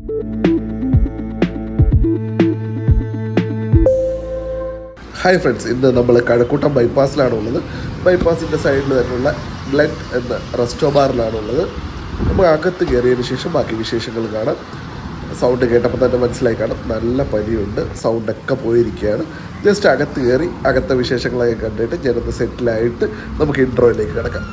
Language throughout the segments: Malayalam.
ഹായ് ഫ്രണ്ട്സ് ഇന്ന് നമ്മൾ കഴക്കൂട്ടം ബൈപ്പാസിലാണ് ഉള്ളത് ബൈപ്പാസിൻ്റെ സൈഡിൽ തന്നെയുള്ള ബ്ലെൻഡ് എന്ന റെസ്റ്റോ ബാറിലാണ് ഉള്ളത് നമുക്ക് അകത്ത് കയറിയതിന് ശേഷം ബാക്കി വിശേഷങ്ങൾ കാണാം സൗണ്ട് കേട്ടപ്പോൾ തന്നെ മനസ്സിലായി കാണാം നല്ല പനിയുണ്ട് സൗണ്ടൊക്കെ പോയിരിക്കുകയാണ് ജസ്റ്റ് അകത്ത് കയറി അകത്തെ വിശേഷങ്ങളൊക്കെ കണ്ടിട്ട് ജനത സെറ്റിലായിട്ട് നമുക്ക് ഇൻട്രോയിലേക്ക് കിടക്കാം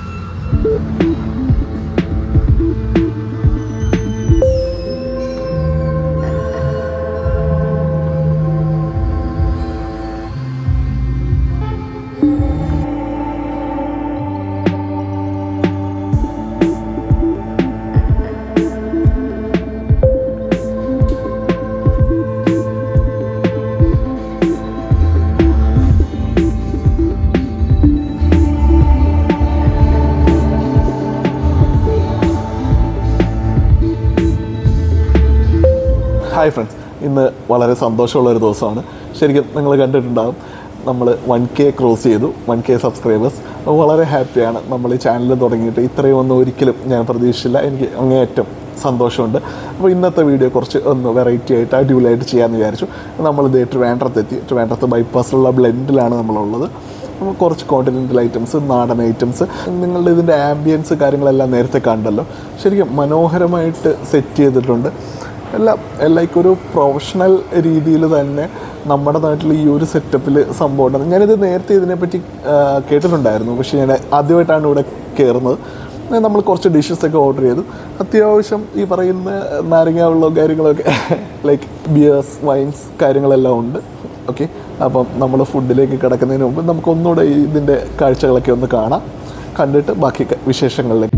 ഹായ് ഫ്രണ്ട്സ് ഇന്ന് വളരെ സന്തോഷമുള്ള ഒരു ദിവസമാണ് ശരിക്കും നിങ്ങൾ കണ്ടിട്ടുണ്ടാകും നമ്മൾ വൺ കെ ക്രോസ് ചെയ്തു വൺ കെ സബ്സ്ക്രൈബേഴ്സ് അപ്പോൾ വളരെ ഹാപ്പിയാണ് നമ്മൾ ഈ ചാനൽ തുടങ്ങിയിട്ട് ഇത്രയും ഒന്നും ഒരിക്കലും ഞാൻ പ്രതീക്ഷിച്ചില്ല എനിക്ക് അങ്ങേയറ്റം സന്തോഷമുണ്ട് അപ്പോൾ ഇന്നത്തെ വീഡിയോ കുറച്ച് ഒന്ന് വെറൈറ്റി ആയിട്ട് അടിപൊളിയായിട്ട് ചെയ്യാമെന്ന് വിചാരിച്ചു നമ്മൾ ഇത് ട്രിവാൻഡ്രത്തെത്തി ട്രിവാൻഡ്രത്ത് ബൈപ്പാസിലുള്ള ബ്ലെൻഡിലാണ് നമ്മളുള്ളത് അപ്പോൾ കുറച്ച് കോണ്ടിനെൻ്റൽ ഐറ്റംസ് നാടൻ ഐറ്റംസ് നിങ്ങളുടെ ഇതിൻ്റെ ആംബിയൻസ് കാര്യങ്ങളെല്ലാം നേരത്തെ കണ്ടല്ലോ ശരിക്കും മനോഹരമായിട്ട് സെറ്റ് ചെയ്തിട്ടുണ്ട് എല്ലാം ലൈക്ക് ഒരു പ്രൊഫഷണൽ രീതിയിൽ തന്നെ നമ്മുടെ നാട്ടിൽ ഈ ഒരു സെറ്റപ്പിൽ സംഭവം ഉണ്ടെന്ന് ഞാനിത് നേരത്തെ ഇതിനെപ്പറ്റി ആ, കേട്ടിട്ടുണ്ടായിരുന്നു പക്ഷേ ഞാൻ ആദ്യമായിട്ടാണ് ഇവിടെ കയറുന്നത് നമ്മൾ കുറച്ച് ഡിഷസ് ഒക്കെ ഓർഡർ ചെയ്തു അത്യാവശ്യം ഈ പറയുന്ന നാരങ്ങ വെള്ളവും കാര്യങ്ങളൊക്കെ ലൈക്ക് ബിയേഴ്സ് വൈൻസ് കാര്യങ്ങളെല്ലാം ഉണ്ട് ഓക്കെ അപ്പം നമ്മൾ ഫുഡിലേക്ക് കിടക്കുന്നതിന് മുമ്പ് നമുക്ക് ഒന്നുകൂടെ ഇതിൻ്റെ കാഴ്ചകളൊക്കെ ഒന്ന് കാണാം കണ്ടിട്ട് ബാക്കി ക- വിശേഷങ്ങളിലേക്ക്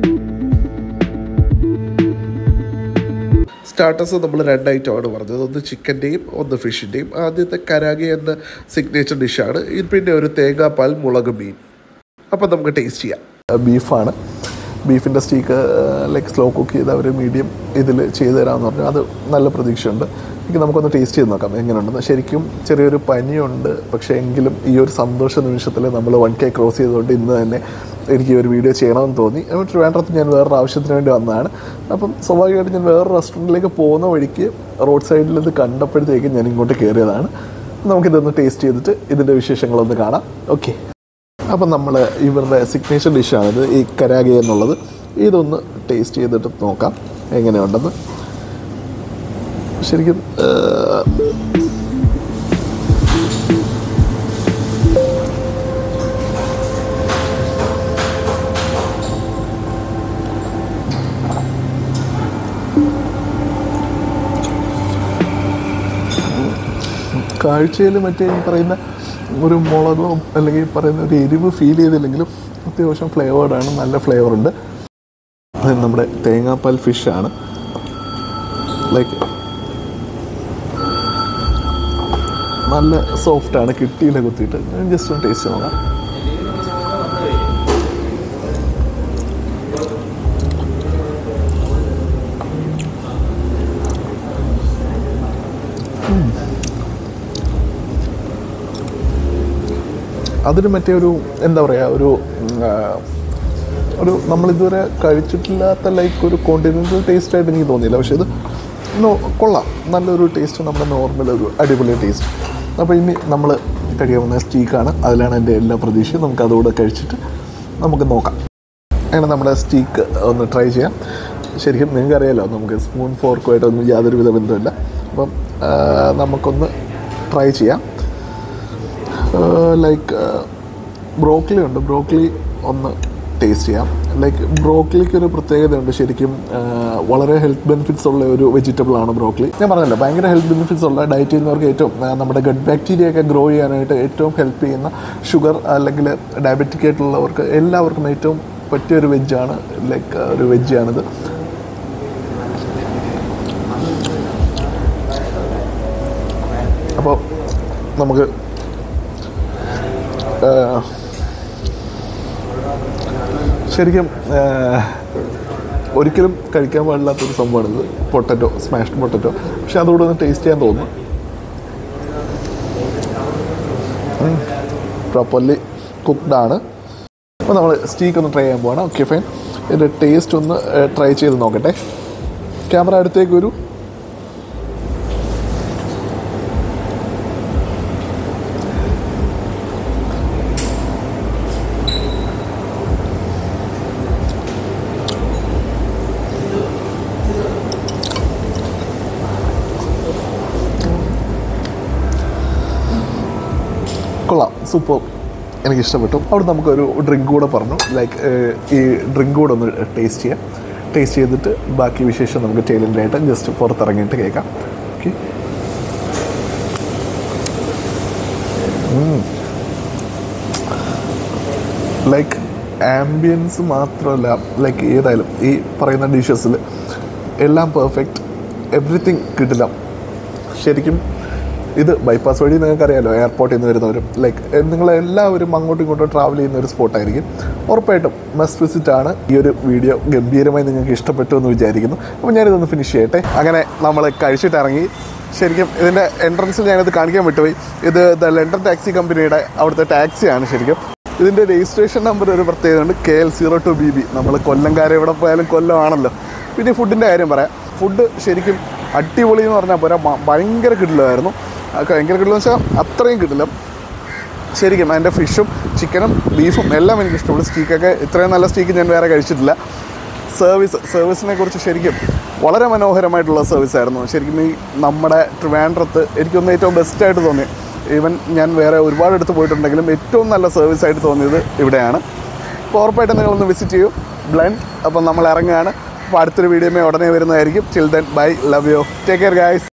സ്റ്റാർട്ടേഴ്സ് നമ്മൾ രണ്ട് ഐറ്റമാണ് പറഞ്ഞത് ഒന്ന് ചിക്കൻ്റെയും ഒന്ന് ഫിഷിൻ്റെയും ആദ്യത്തെ കരാഗി എന്ന സിഗ്നേച്ചർ ഡിഷാണ് ഇത് പിന്നെ ഒരു തേങ്ങാപ്പാൽ മുളക് മീൻ അപ്പം നമുക്ക് ടേസ്റ്റ് ചെയ്യാം ബീഫാണ് ബീഫിൻ്റെ സ്റ്റീക്ക് ലൈക്ക് സ്ലോ കുക്ക് ചെയ്ത് അവർ മീഡിയം ഇതിൽ ചെയ്തു തരാമെന്ന് പറഞ്ഞു അത് നല്ല പ്രതീക്ഷയുണ്ട് എനിക്ക് നമുക്കൊന്ന് ടേസ്റ്റ് ചെയ്ത് നോക്കാം എങ്ങനെയുണ്ടെന്ന് ശരിക്കും ചെറിയൊരു പനിയുണ്ട് പക്ഷേ എങ്കിലും ഈ ഒരു സന്തോഷ നിമിഷത്തിൽ നമ്മൾ വൺ കെ ക്രോസ് ചെയ്തുകൊണ്ട് ഇന്ന് തന്നെ എനിക്ക് ഈ ഒരു വീഡിയോ ചെയ്യണമെന്ന് തോന്നി അപ്പോൾ ട്രിവാൻഡ്രത്ത് ഞാൻ വേറൊരു ആവശ്യത്തിന് വേണ്ടി വന്നതാണ് അപ്പം സ്വാഭാവികമായിട്ട് ഞാൻ വേറൊരു റെസ്റ്റോറൻറ്റിലേക്ക് പോകുന്ന വഴിക്ക് റോഡ് സൈഡിൽ ഇത് കണ്ടപ്പോഴത്തേക്കും ഞാൻ ഇങ്ങോട്ട് കയറിയതാണ് നമുക്കിതൊന്ന് ടേസ്റ്റ് ചെയ്തിട്ട് ഇതിൻ്റെ വിശേഷങ്ങളൊന്ന് കാണാം ഓക്കെ അപ്പം നമ്മൾ ഇവരുടെ സിഗ്നേച്ചർ ഡിഷാണിത് ഈ കരാഗെ എന്നുള്ളത് ഇതൊന്ന് ടേസ്റ്റ് ചെയ്തിട്ട് നോക്കാം എങ്ങനെയുണ്ടെന്ന് ശരിക്കും ആ, കാഴ്ചയിൽ മറ്റേ ഈ പറയുന്ന ഒരു മുളകോ അല്ലെങ്കിൽ പറയുന്ന ഒരു എരിവ് ഫീൽ ചെയ്തില്ലെങ്കിലും അത്യാവശ്യം ഫ്ലേവേർഡാണ് നല്ല ഫ്ലേവർ ഉണ്ട് അത് നമ്മുടെ തേങ്ങാപ്പാൽ ഫിഷാണ് ലൈക്ക് നല്ല സോഫ്റ്റാണ് കിട്ടിയില്ല കുത്തിയിട്ട് ഞാൻ ജസ്റ്റ് ഒന്ന് ടേസ്റ്റ് നോക്കാം അതിന് മറ്റേ ഒരു എന്താ പറയുക ഒരു ഉം, ആ, ഒരു നമ്മളിതുവരെ കഴിച്ചിട്ടില്ലാത്ത ലൈക്ക് ഒരു കോണ്ടിനെൻ്റൽ ടേസ്റ്റ് ആയിട്ട് എനിക്ക് തോന്നിയില്ല പക്ഷേ ഇത് നോ കൊള്ളാം നല്ലൊരു ടേസ്റ്റ് നമ്മുടെ നോർമൽ ഒരു അടിപൊളി ടേസ്റ്റ് അപ്പോൾ ഇനി നമ്മൾ കഴിയാവുന്ന സ്റ്റീക്കാണ് അതിലാണ് എൻ്റെ എല്ലാ പ്രതീക്ഷയും നമുക്ക് അതുകൂടെ കഴിച്ചിട്ട് നമുക്ക് നോക്കാം അങ്ങനെ നമ്മുടെ സ്റ്റീക്ക് ഒന്ന് ട്രൈ ചെയ്യാം ശരിക്കും നിങ്ങൾക്കറിയാലോ നമുക്ക് സ്പൂൺ ഫോർക്കുമായിട്ടൊന്നും യാതൊരുവിധ ബന്ധമില്ല അപ്പം ആ, നമുക്കൊന്ന് ട്രൈ ചെയ്യാം ലൈക്ക് ബ്രോക്കളി ഉണ്ട് ബ്രോക്കളി ഒന്ന് ടേസ്റ്റ് ചെയ്യാം ലൈക്ക് ബ്രോക്കളിക്ക് ഒരു പ്രത്യേകതയുണ്ട് ശരിക്കും ആ, വളരെ ഹെൽത്ത് ബെനിഫിറ്റ്സ് ഉള്ള ഒരു വെജിറ്റബിൾ ആണ് ബ്രോക്കളി ഞാൻ പറഞ്ഞല്ലോ ഭയങ്കര ഹെൽത്ത് ബെനിഫിറ്റ്സ് ഉള്ള ഡയറ്റ് ചെയ്യുന്നവർക്ക് ഏറ്റവും ആ, നമ്മുടെ ഗഡ് ബാക്ടീരിയ ഒക്കെ ഗ്രോ ചെയ്യാനായിട്ട് ഏറ്റവും ഹെൽപ്പ് ചെയ്യുന്ന ഷുഗർ അല്ലെങ്കിൽ ഡയബറ്റിക് ആയിട്ടുള്ളവർക്ക് എല്ലാവർക്കും ഏറ്റവും പറ്റിയ ഒരു വെജാണ് ലൈക്ക് ഒരു വെജാണിത് അപ്പോൾ നമുക്ക് ആ, ശരിക്കും ആ, ഒരിക്കലും കഴിക്കാൻ പാടില്ലാത്തൊരു സംഭവമാണിത് പൊട്ടറ്റോ സ്മാഷ്ഡ് പൊട്ടറ്റോ പക്ഷെ അതുകൂടെ ഒന്ന് ടേസ്റ്റ് ചെയ്യാൻ തോന്നുന്നു പ്രോപ്പർലി കുക്ക്ഡ് ആണ് അപ്പോൾ നമ്മൾ സ്റ്റീക്ക് ഒന്ന് ട്രൈ ചെയ്യാൻ പോവാണ് ഓക്കെ ഫൈൻ ഇതിൻ്റെ ടേസ്റ്റ് ഒന്ന് ട്രൈ ചെയ്ത് നോക്കട്ടെ ക്യാമറ അടുത്തേക്ക് വരൂ കൊള്ളാം സൂപ്പർ എനിക്ക് ഇഷ്ടപ്പെട്ടു അവിടെ നമുക്കൊരു ഡ്രിങ്ക് കൂടെ പറഞ്ഞു ലൈക്ക് ഈ ഡ്രിങ്ക് കൂടെ ഒന്ന് ടേസ്റ്റ് ചെയ്യാം ടേസ്റ്റ് ചെയ്തിട്ട് ബാക്കി വിശേഷം നമുക്ക് ടൈലൻ്റായിട്ട് ജസ്റ്റ് പുറത്തിറങ്ങിയിട്ട് കേൾക്കാം ഓക്കെ ലൈക്ക് ആംബിയൻസ് മാത്രമല്ല ലൈക്ക് ഏതായാലും ഈ പറയുന്ന ഡിഷസിൽ എല്ലാം പെർഫെക്റ്റ് എവറിത്തിങ് കിട്ടില്ല ശരിക്കും ഇത് ബൈപ്പാസ് വഴി നിങ്ങൾക്കറിയാലോ എയർപോർട്ടിൽ നിന്ന് വരുന്നവരും ലൈക്ക് നിങ്ങൾ എല്ലാവരും അങ്ങോട്ടും ഇങ്ങോട്ടും ട്രാവൽ ചെയ്യുന്ന ഒരു സ്പോട്ടായിരിക്കും ഉറപ്പായിട്ടും മസ്റ്റ് വിസിറ്റ് ആണ് ഈ ഒരു വീഡിയോ ഗംഭീരമായി നിങ്ങൾക്ക് ഇഷ്ടപ്പെട്ടു എന്ന് വിചാരിക്കുന്നു അപ്പോൾ ഞാനിതൊന്ന് ഫിനിഷ് ചെയ്യട്ടെ അങ്ങനെ നമ്മൾ കഴിച്ചിട്ട് ഇറങ്ങി ശരിക്കും ഇതിൻ്റെ എൻട്രൻസിൽ ഞാനത് കാണിക്കാൻ വിട്ടുപോയി ഇത് ദ ലണ്ടൻ ടാക്സി കമ്പനിയുടെ അവിടുത്തെ ടാക്സിയാണ് ശരിക്കും ഇതിൻ്റെ രജിസ്ട്രേഷൻ നമ്പർ ഒരു പ്രത്യേകതയുണ്ട് K L zero two B B നമ്മൾ കൊല്ലംകാരെ എവിടെ പോയാലും കൊല്ലമാണല്ലോ പിന്നെ ഫുഡിൻ്റെ കാര്യം പറയാം ഫുഡ് ശരിക്കും അടിപൊളി എന്ന് പറഞ്ഞാൽ പോരാ മ- ഭയങ്കര കിടിലമായിരുന്നു അത് ഭയങ്കര കിടിലെന്ന് വെച്ചാൽ അത്രയും കിടിലം ശരിക്കും അതിൻ്റെ ഫിഷും ചിക്കനും ബീഫും എല്ലാം എനിക്ക് ഇഷ്ടപ്പെട്ടു സ്റ്റീക്കൊക്കെ ഇത്രയും നല്ല സ്റ്റീക്ക് ഞാൻ വേറെ കഴിച്ചിട്ടില്ല സർവീസ് സർവീസിനെ കുറിച്ച് ശരിക്കും വളരെ മനോഹരമായിട്ടുള്ള സർവീസ് ആയിരുന്നു ശരിക്കും ഈ നമ്മുടെ ട്രിവാൻഡ്രത്ത് എനിക്കൊന്ന് ഏറ്റവും ബെസ്റ്റായിട്ട് തോന്നി ഈവൻ ഞാൻ വേറെ ഒരുപാട് അടുത്ത് പോയിട്ടുണ്ടെങ്കിലും ഏറ്റവും നല്ല സർവീസ് ആയിട്ട് തോന്നിയത് ഇവിടെയാണ് അപ്പോൾ ഉറപ്പായിട്ടും നിങ്ങളൊന്ന് വിസിറ്റ് ചെയ്യൂ ബ്ലൻഡ് അപ്പം നമ്മൾ ഇറങ്ങുകയാണ് അപ്പോൾ അടുത്തൊരു വീഡിയോമേ ഉടനെ വരുന്നതായിരിക്കും chill then bye love you take care guys